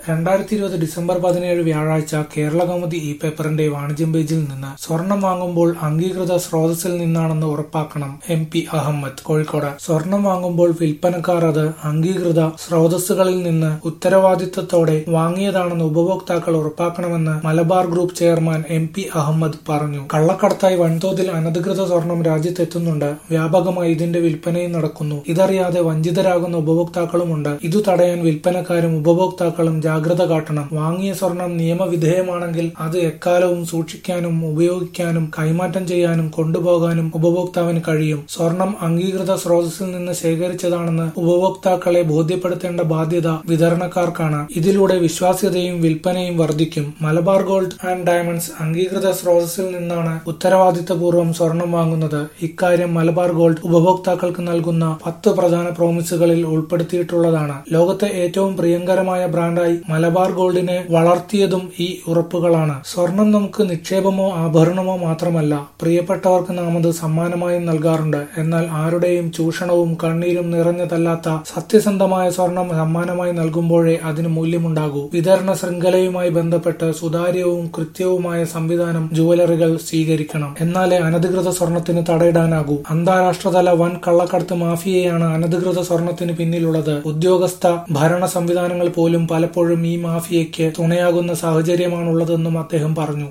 രണ്ടായിരത്തി ഇരുപത് ഡിസംബർ പതിനേഴ് വ്യാഴാഴ്ച കേരളകൗമുദി ഇ പേപ്പറിന്റെ വാണിജ്യം പേജിൽ നിന്ന് സ്വർണം വാങ്ങുമ്പോൾ അംഗീകൃത സ്രോതസ്സിൽ നിന്നാണെന്ന് ഉറപ്പാക്കണം എം പി അഹമ്മദ് കോഴിക്കോട് സ്വർണം വാങ്ങുമ്പോൾ വിൽപ്പനക്കാർ അത് അംഗീകൃത സ്രോതസ്സുകളിൽ നിന്ന് ഉത്തരവാദിത്തത്തോടെ വാങ്ങിയതാണെന്ന് ഉപഭോക്താക്കൾ ഉറപ്പാക്കണമെന്ന് Malabar group chairman M P Ahammed പറഞ്ഞു കള്ളക്കടത്തായി വൻതോതിൽ അനധികൃത സ്വർണം രാജ്യത്തെത്തുന്നുണ്ട് വ്യാപകമായി ഇതിന്റെ വിൽപ്പനയും നടക്കുന്നു ഇതറിയാതെ വഞ്ചിതരാകുന്ന ഉപഭോക്താക്കളുമുണ്ട് ഇതു തടയാൻ വിൽപ്പനക്കാരും ഉപഭോക്താക്കളും ജാഗ്രത കാട്ടണം വാങ്ങിയ സ്വർണം നിയമവിധേയമാണെങ്കിൽ അത് എക്കാലവും സൂക്ഷിക്കാനും ഉപയോഗിക്കാനും കൈമാറ്റം ചെയ്യാനും കൊണ്ടുപോകാനും ഉപഭോക്താവിന് കഴിയും സ്വർണം അംഗീകൃത സ്രോതസ്സിൽ നിന്ന് ശേഖരിച്ചതാണെന്ന് ഉപഭോക്താക്കളെ ബോധ്യപ്പെടുത്തേണ്ട ബാധ്യത വിതരണക്കാർക്കാണ് ഇതിലൂടെ വിശ്വാസ്യതയും വിൽപ്പനയും വർദ്ധിക്കും മലബാർ ഗോൾഡ് ആൻഡ് ഡയമണ്ട്സ് അംഗീകൃത സ്രോതസ്സിൽ നിന്നാണ് ഉത്തരവാദിത്തപൂർവ്വം സ്വർണം വാങ്ങുന്നത് ഇക്കാര്യം മലബാർ ഗോൾഡ് ഉപഭോക്താക്കൾക്ക് നൽകുന്ന പത്ത് പ്രധാന പ്രോമിസുകളിൽ ഉൾപ്പെടുത്തിയിട്ടുള്ളതാണ് ലോകത്തെ ഏറ്റവും പ്രിയങ്കരമായ ബ്രാൻഡായി മലബാർ ഗോൾഡിനെ വളർത്തിയതും ഈ ഉറപ്പുകളാണ് സ്വർണം നമുക്ക് നിക്ഷേപമോ ആഭരണമോ മാത്രമല്ല പ്രിയപ്പെട്ടവർക്ക് നാം അത് സമ്മാനമായും നൽകാറുണ്ട് എന്നാൽ ആരുടെയും ചൂഷണവും കണ്ണീരും നിറഞ്ഞതല്ലാത്ത സത്യസന്ധമായ സ്വർണം സമ്മാനമായി നൽകുമ്പോഴേ അതിന് മൂല്യമുണ്ടാകൂ വിതരണ ശൃംഖലയുമായി ബന്ധപ്പെട്ട് സുതാര്യവും കൃത്യവുമായ സംവിധാനം ജുവലറികൾ സ്വീകരിക്കണം എന്നാലേ അനധികൃത സ്വർണത്തിന് തടയിടാനാകൂ അന്താരാഷ്ട്രതല വൻ കള്ളക്കടത്ത് മാഫിയയാണ് അനധികൃത സ്വർണത്തിന് പിന്നിലുള്ളത് ഉദ്യോഗസ്ഥ ഭരണ സംവിധാനങ്ങൾ പോലും പലപ്പോഴും ഈ മാഫിയയ്ക്ക് തുണയാകുന്ന സാഹചര്യമാണുള്ളതെന്നും അദ്ദേഹം പറഞ്ഞു